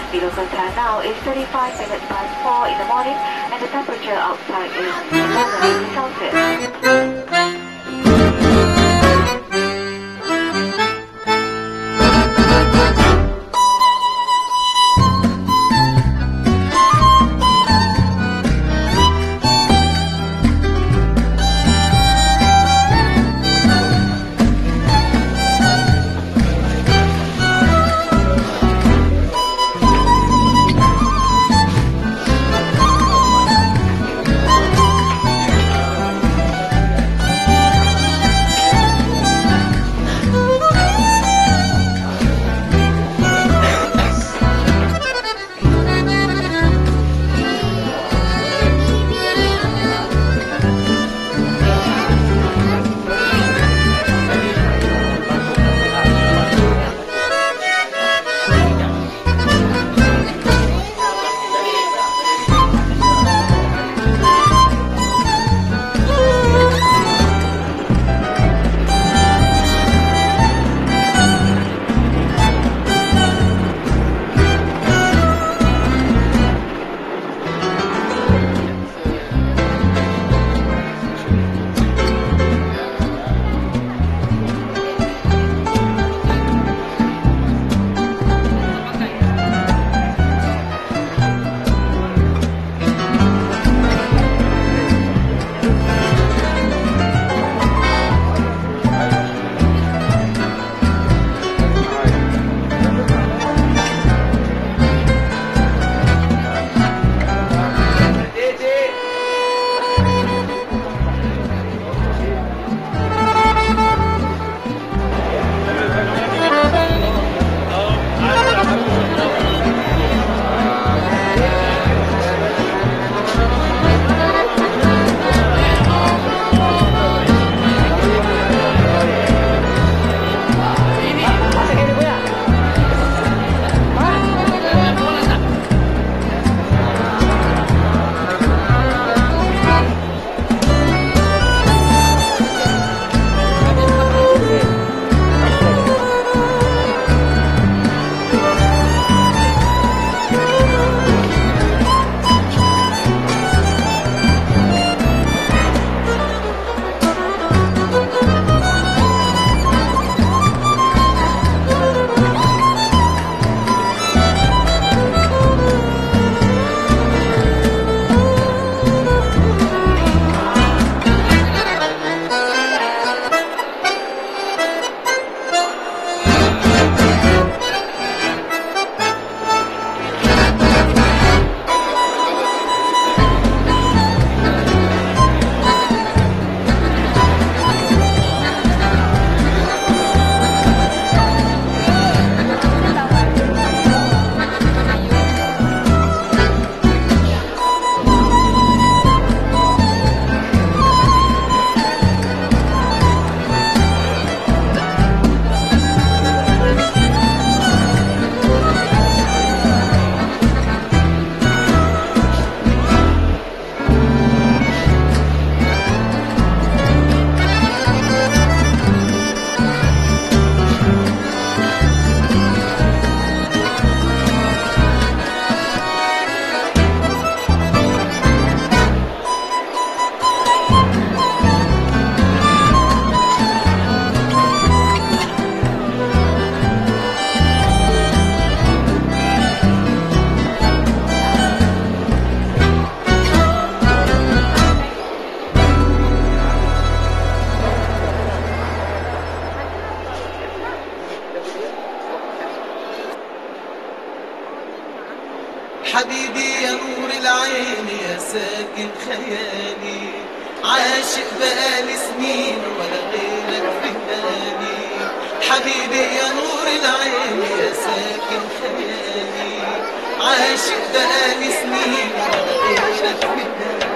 The local time now is 35 minutes past 4 in the morning and the temperature outside is 11 Celsius. حبيبي يا نور العين يا ساكن خيالي عاشق بقالي سنين ولا غيرك في بالي حبيبي يا نور العين يا ساكن خيالي عاشق بقالي سنين ولا غيرك في بالي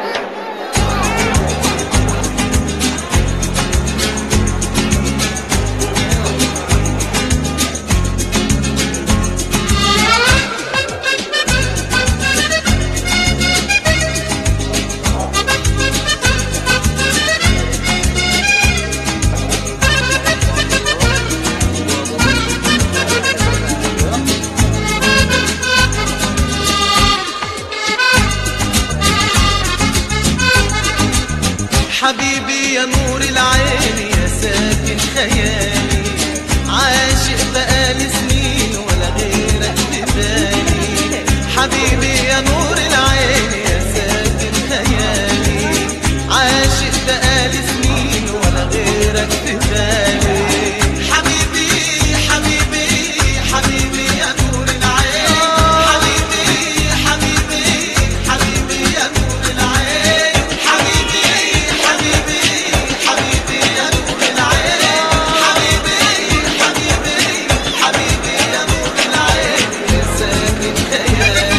خيالي عاشق بقالي سنين ولا غيرك في بالي حبيبي يا نور العين يا ساكن خيالي عاشق بقالي سنين ولا غيرك في بالي حبيبي حبيبي حبيبي يا نور العين حبيبي حبيبي حبيبي يا نور العين حبيبي حبيبي حبيبي يا نور العين حبيبي حبيبي حبيبي يا نور العين يا ساكن خيالي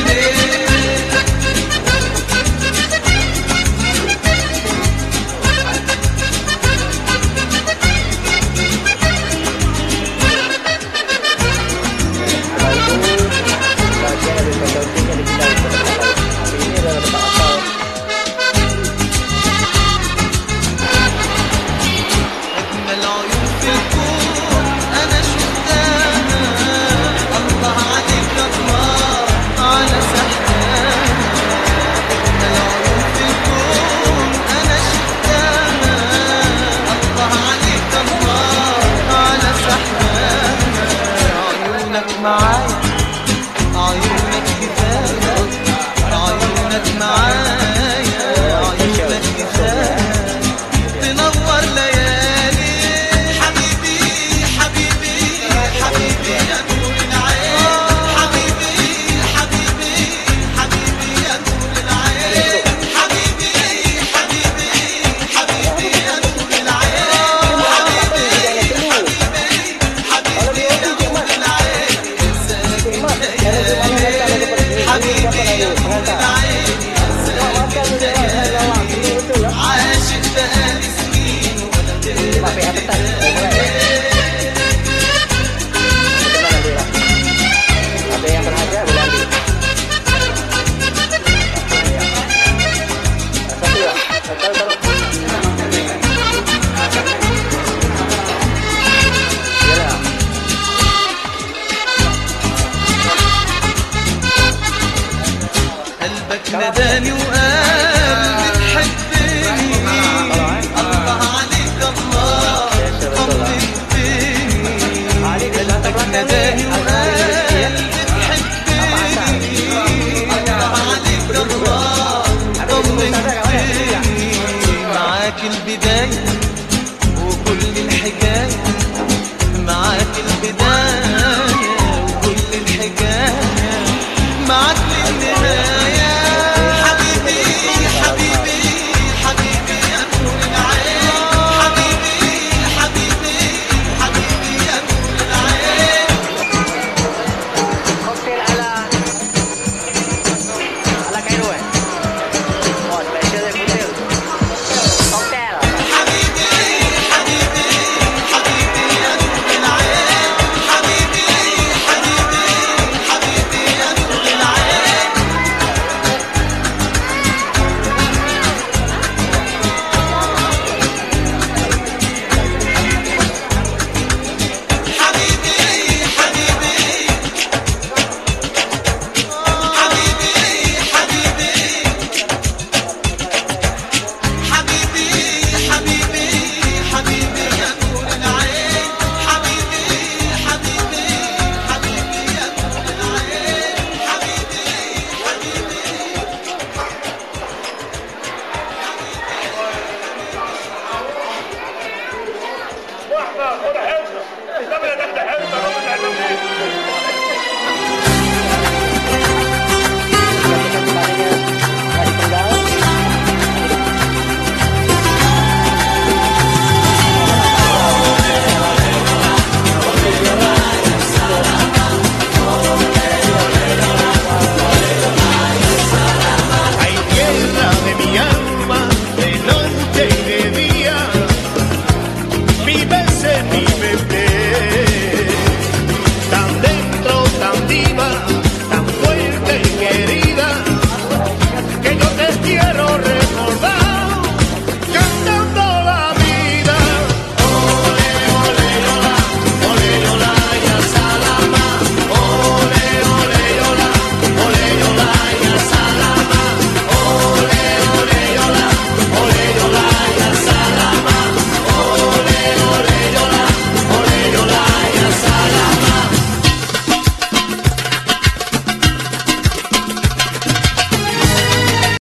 bagian dari pendampingnya di bidang penerbangan. Tapi ini adalah tempat asal أجمل عيون في الكون أنا شفتها الله عليك الله على سحرها أجمل عيون في الكون أنا شفتها الله عليك الله على سحرها عيونك معايا عيونك كفاية عيونك معايا عيونك كفاية تنور ليالي حبيبي حبيبي حبيبي يا نور العين حبيبي حبيبي حبيبي يا نور العين حبيبي حبيبي حبيبي يا نور العين حبيبي حبيبي حبيبي يا نور العين يا ساكن خيالي حبيبي يا نور العين يا ساكن خيالي عاشق بقالي سنين ولا غيرك pakai apa tadi? Oh, mulai ya. Coba nanti lah. Ada yang berharga boleh ambil. Satu ya. Taruh, taruh. Iyalah. قلبك نداني وقال بتحبني الله عليك الله طمنتني قلبك نداني وقال بتحبني الله عليك الله طمنتني معاك البداية